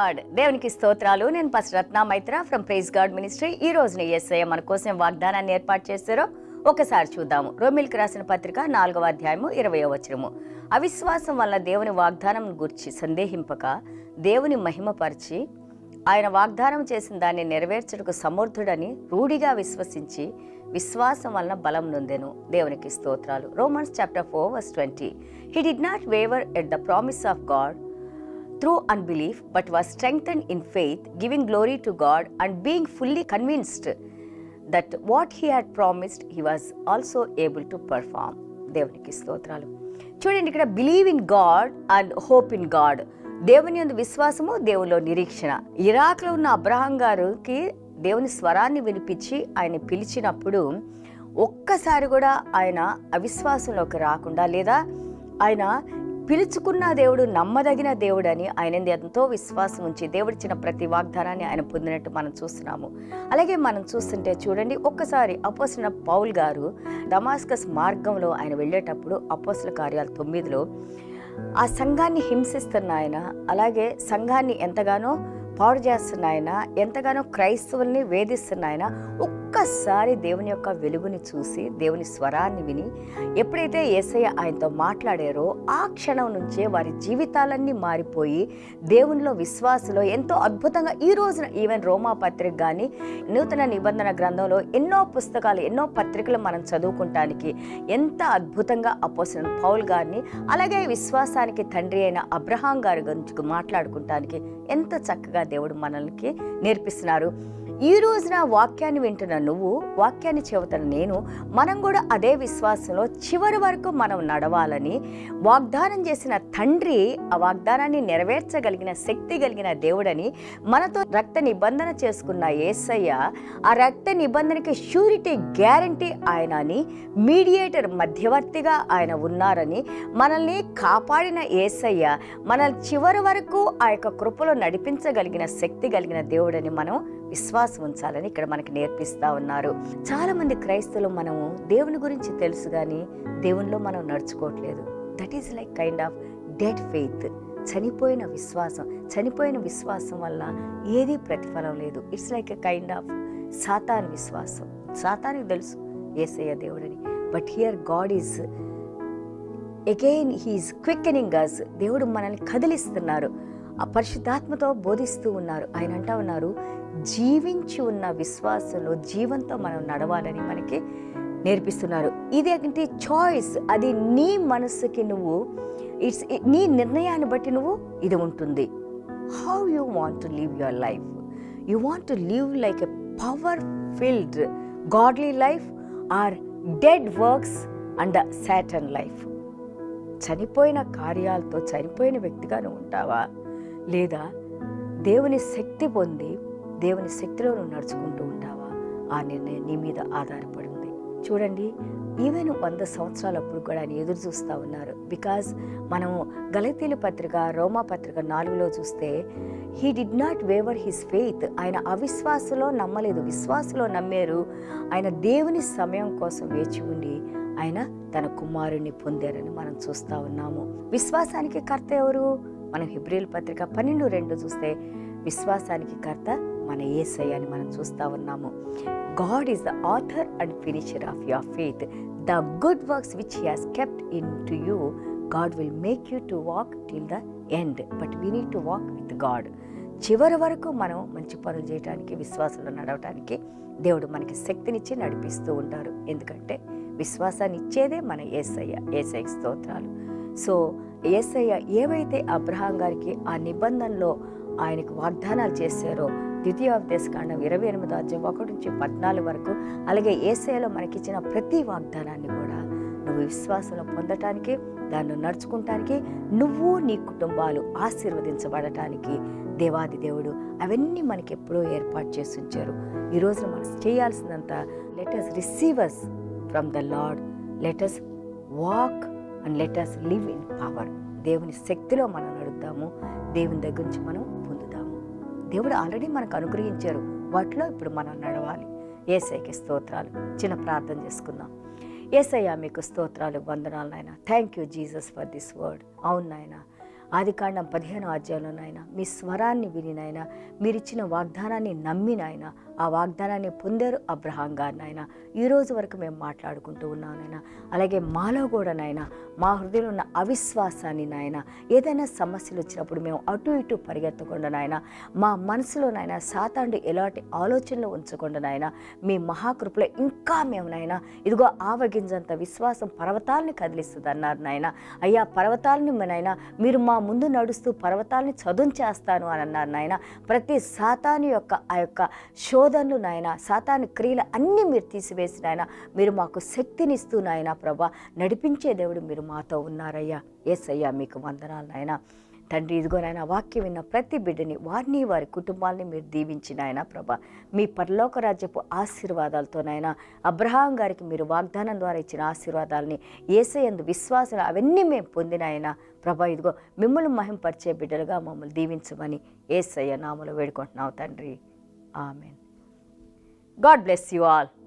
God దేవునికి స్తోత్రాలు నేను pastor Ratna Maitra from praise God ministry ఈ రోజున ఎస్ఐ మన కోసం వాగ్దానాన్ని ఏర్పాటు చేస్తారో ఒకసారి చూద్దాము రోమిల్కి రాసిన పత్రిక నాలుగవ అధ్యాయము ఇరవయో వచనము అవిశ్వాసం వల్ల దేవుని వాగ్దానం గురించి సందేహింపక దేవుని మహిమపరిచి ఆయన వాగ్దానం చేసిన దాన్ని నెరవేర్చుటకు సమర్థుడని రూఢిగా విశ్వసించి విశ్వాసం వలన బలం నొందెను దేవునికి స్తోత్రాలు Romans chapter four verse twenty he did not waver at the promise of God through unbelief, but was strengthened in faith, giving glory to God, and being fully convinced that what he had promised, he was also able to perform. దేవునికి స్తోత్రాలు చూడండి ఇక్కడ believe in God and hope in God దేవుని యందు విశ్వాసము దేవులో నిరీక్షణ ఇరాక్లో ఉన్న Abraham గారికి దేవుని స్వరాన్ని వినిపించి ఆయన పిలిచినప్పుడు ఒక్కసారి కూడా ఆయన అవిశ్వాసంలోకి రాకుండా లేదా ఆయన పిలుచుకున్న దేవుడు నమ్మదగిన దేవుడని ఆయన ఎంతో విశ్వాసం ఉంచి దేవుడిచ్చిన ప్రతి వాగ్దానాన్ని ఆయన పొందినట్టు మనం చూస్తున్నాము అలాగే మనం చూస్తుంటే చూడండి ఒక్కసారి అపోసిన పౌల్ గారు డమాస్కస్ మార్గంలో ఆయన వెళ్ళేటప్పుడు అపోసల కార్యాలు తొమ్మిదిలో ఆ సంఘాన్ని హింసిస్తున్న ఆయన అలాగే సంఘాన్ని ఎంతగానో పాడు చేస్తున్న ఆయన ఎంతగానో క్రైస్తవుల్ని వేధిస్తున్న ఆయన ఒక్కసారి దేవుని యొక్క వెలుగుని చూసి దేవుని స్వరాన్ని విని ఎప్పుడైతే ఏసయ్య ఆయనతో మాట్లాడారో ఆ క్షణం నుంచే వారి జీవితాలన్నీ మారిపోయి దేవునిలో విశ్వాసలో ఎంతో అద్భుతంగా ఈ రోజున ఈవెన్ రోమా పత్రిక కానీ నూతన నిబంధన గ్రంథంలో ఎన్నో పుస్తకాలు ఎన్నో పత్రికలు మనం చదువుకుంటానికి ఎంత అద్భుతంగా అపోసిన పౌల్ గారిని అలాగే విశ్వాసానికి తండ్రి అయిన అబ్రహాం గారి గురించి మాట్లాడుకుంటానికి ఎంత చక్కగా దేవుడు మనల్ని నేర్పిస్తున్నారు ఈ రోజున వాక్యాన్ని వింటున్న నువ్వు వాక్యాన్ని చెబుతున్న నేను మనం కూడా అదే విశ్వాసంలో చివరి వరకు మనం నడవాలని వాగ్దానం చేసిన తండ్రి ఆ వాగ్దానాన్ని నెరవేర్చగలిగిన శక్తి కలిగిన దేవుడని మనతో రక్త నిబంధన చేసుకున్న ఏసయ్య ఆ రక్త నిబంధనకి షూరిటీ గ్యారంటీ ఆయన అని మీడియేటర్ మధ్యవర్తిగా ఆయన ఉన్నారని మనల్ని కాపాడిన ఏసయ్య మనల్ని చివరి వరకు ఆ యొక్క కృపలో నడిపించగలిగిన శక్తి కలిగిన దేవుడని మనం విశ్వాసం ఉంచాలని ఇక్కడ మనకి నేర్పిస్తా ఉన్నారు చాలా మంది క్రైస్తవులు మనము దేవుని గురించి తెలుసు కానీ దేవునిలో మనం నడుచుకోవట్లేదు that is like kind of dead faith చనిపోయిన విశ్వాసం చనిపోయిన విశ్వాసం వల్ల ఏదీ ప్రతిఫలం లేదు it's like a kind of Satan విశ్వాసం సాతానికి తెలుసు ఏసయ్య దేవుడని but here God is again he is quickening us దేవుడు మనల్ని కదిలిస్తున్నారు ఆ పరిశుద్ధాత్మతో బోధిస్తూ ఉన్నారు ఆయన అంటా ఉన్నారు జీవించి ఉన్న విశ్వాసంలో జీవంతో మనం నడవాలని మనకి నేర్పిస్తున్నారు ఇది ఏంటి చాయిస్ అది నీ మనసుకి నువ్వు ఇట్స్ నీ నిర్ణయాన్ని బట్టి నువ్వు ఇది ఉంటుంది how you want to live your life you want to live like a power filled godly life or dead works and Satan life చనిపోయిన కార్యాలతో చనిపోయిన వ్యక్తిగా నువ్వు ఉంటావా లేదా దేవుని శక్తి పొంది దేవుని శక్తిలో నువ్వు నడుచుకుంటూ ఉంటావా ఆ నిర్ణయం నీ మీద ఆధారపడి ఉంది చూడండి ఈవెన్ వంద సంవత్సరాలప్పుడు కూడా ఆయన ఎదురు చూస్తూ ఉన్నారు బికాజ్ మనము గలతీలు పత్రిక రోమా పత్రిక నాలుగులో చూస్తే he did not waver his faith ఆయన అవిశ్వాసలో నమ్మలేదు విశ్వాసలో నమ్మారు ఆయన దేవుని సమయం కోసం వేచి ఉండి ఆయన తన కుమారుణ్ణి పొందారని మనం చూస్తూ ఉన్నాము విశ్వాసానికి కర్త ఎవరు మనం హిబ్రిల్ పత్రిక పన్నెండు రెండు చూస్తే విశ్వాసానికి కర్త మన ఏసయ్య అని మనం చూస్తూ ఉన్నాము God is the author and finisher of your faith the good works which he has kept in to you God will make you to walk till the end but we need to walk with God చివరి వరకు మనం మంచి పనులు చేయడానికి విశ్వాసంలో నడవటానికి దేవుడు మనకి శక్తినిచ్చి నడిపిస్తూ ఉంటారు ఎందుకంటే విశ్వాసాన్ని ఇచ్చేదే మన ఏసయ్య ఏసయ్య స్తోత్రాలు సో ఏసయ్య ఏవైతే అబ్రహాం గారికి ఆ నిబంధనలో ఆయనకు వాగ్దానాలు చేశారో ద్వితీయోపదేశకాండం ఇరవై ఎనిమిదో అధ్యాయం ఒకటి నుంచి పద్నాలుగు వరకు అలాగే ఏసయ్యలో మనకిచ్చిన ప్రతి వాగ్దానాన్ని కూడా నువ్వు విశ్వాసంలో పొందటానికి దాన్ని నడుచుకుంటానికి నువ్వు నీ కుటుంబాలు ఆశీర్వదించబడటానికి దేవాది దేవుడు అవన్నీ మనకి ఎప్పుడో ఏర్పాటు చేసి ఉంచారు ఈరోజు మనం చేయాల్సిందంతా let us receivers from the Lord let us walk and let us live in power దేవుని శక్తిలో మనం నడుద్దాము దేవుని దగ్గర నుంచి మనం పొందుదాము దేవుడు ఆల్రెడీ మనకు అనుగ్రహించారు వాటిలో ఇప్పుడు మనం నడవాలి ఏసైకి స్తోత్రాలు చిన్న ప్రార్థన చేసుకుందాం ఏసయ్య మీకు స్తోత్రాలు వందనాలు నాయన thank you Jesus for this word అవును నాయన ఆది కాండం పదిహేను అధ్యాయంలో నాయన మీ స్వరాన్ని విని నాయన మీరిచ్చిన వాగ్దానాన్ని నమ్మి నాయన ఆ వాగ్దానాన్ని పొందారు అబ్రహాం గారు నాయన ఈ రోజు వరకు మేము మాట్లాడుకుంటూ ఉన్నాం నాయన అలాగే మాలో కూడా నాయన మా హృదయంలో ఉన్న అవిశ్వాసాన్ని నాయన ఏదైనా సమస్యలు వచ్చినప్పుడు మేము అటు ఇటు పరిగెత్తకుండా నాయన మా మనసులో నాయన సాతాండు ఎలాంటి ఆలోచనలు ఉంచకుండా నాయన మీ మహాకృపలో ఇంకా మేము నాయన ఇదిగో ఆవగింజంత విశ్వాసం పర్వతాలని కదిలిస్తుంది అన్నారు నాయన అయ్యా పర్వతాలని నాయన మీరు మా ముందు నడుస్తూ పర్వతాలని చదును చేస్తాను అని అన్నారు నాయన ప్రతి సాతాను యొక్క ఆ యొక్క శోధనలు నాయన సాతాను క్రియలు అన్నీ మీరు తీసివేసి నాయన మీరు మాకు శక్తినిస్తూ నాయన ప్రభా నడిపించే దేవుడు మీరు మాతో ఉన్నారయ్యా ఎస్ అయ్యా మీకు వందనాలు నాయన తండ్రి ఇదిగో నాయన వాక్యం విన్న ప్రతి బిడ్డని వారిని వారి కుటుంబాలని మీరు దీవించిన ఆయన ప్రభా మీ పరలోక రాజ్యపు ఆశీర్వాదాలతో నాయన అబ్రహాం గారికి మీరు వాగ్దానం ద్వారా ఇచ్చిన ఆశీర్వాదాలని ఏసయందు విశ్వాసాలు అవన్నీ మేము పొందిన ఆయన ప్రభా ఇదిగో మిమ్మల్ని మహింపరిచే బిడ్డలుగా మమ్మల్ని దీవించమని ఏసయ్య నామలు వేడుకుంటున్నావు తండ్రి amen God bless you all